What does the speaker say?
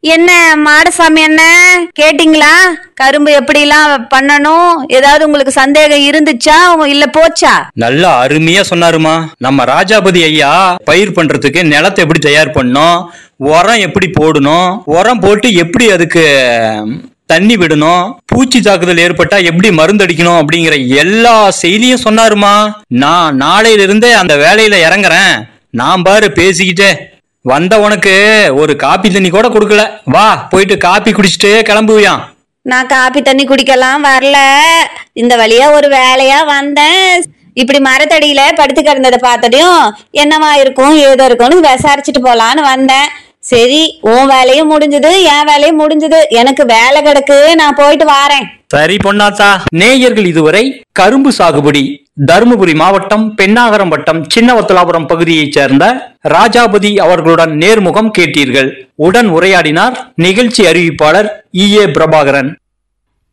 என்ன மாடசாமி என்ன கேட்டிங்களா கரும்பு எப்படிலாம் பண்ணணும் ஏதாவது உங்களுக்கு சந்தேகம் இருந்துச்சா இல்ல போச்சா நல்லா அருமையா சொன்னாருமா நம்ம ராஜாபதி ஐயா பயிர் பண்றதுக்கு நிலத்தை எப்படி தயார் பண்ணணும் உரம் எப்படி போடணும் உரம் போட்டு எப்படி அதுக்கு தண்ணி விடணும் பூச்சி தாக்குதல் ஏற்பட்டா எப்படி மருந்தடிக்கணும் அப்படிங்கிற எல்லா செய்தியும் சொன்னாருமா நான் நாளையில இருந்தே அந்த வேலையில இறங்குறேன் நான் பாரு பேசிக்கிட்டே வந்த உனக்கு ஒரு காப்பி தண்ணி கூட கொடுக்கல வா போயிட்டு காப்பி குடிச்சிட்டு கிளம்புவியாம் நான் காப்பி தண்ணி குடிக்கலாம் வரல இந்த வழியா ஒரு வேலையா வந்தேன் இப்படி மரத்தடியில படுத்து கிடந்ததை பார்த்ததையும் என்னவா இருக்கும் ஏதோ இருக்கும்னு விசாரிச்சுட்டு போலான்னு வந்தேன் சரி உன் வேலையும் முடிஞ்சது என் வேலையும் முடிஞ்சது எனக்கு வேலை கிடக்கு நான் போயிட்டு வாரேன் சரி பொன்னாத்தா நேயர்கள் இதுவரை கரும்பு சாகுபடி தருமபுரி மாவட்டம் பெண்ணாகரம் வட்டம் சின்னவத்தலாபுரம் பகுதியைச் சேர்ந்த ராஜாபதி அவர்களுடன் நேர்முகம் கேட்டீர்கள் உடன் உரையாடினார் நிகழ்ச்சி அறிவிப்பாளர் இ ஏ பிரபாகரன்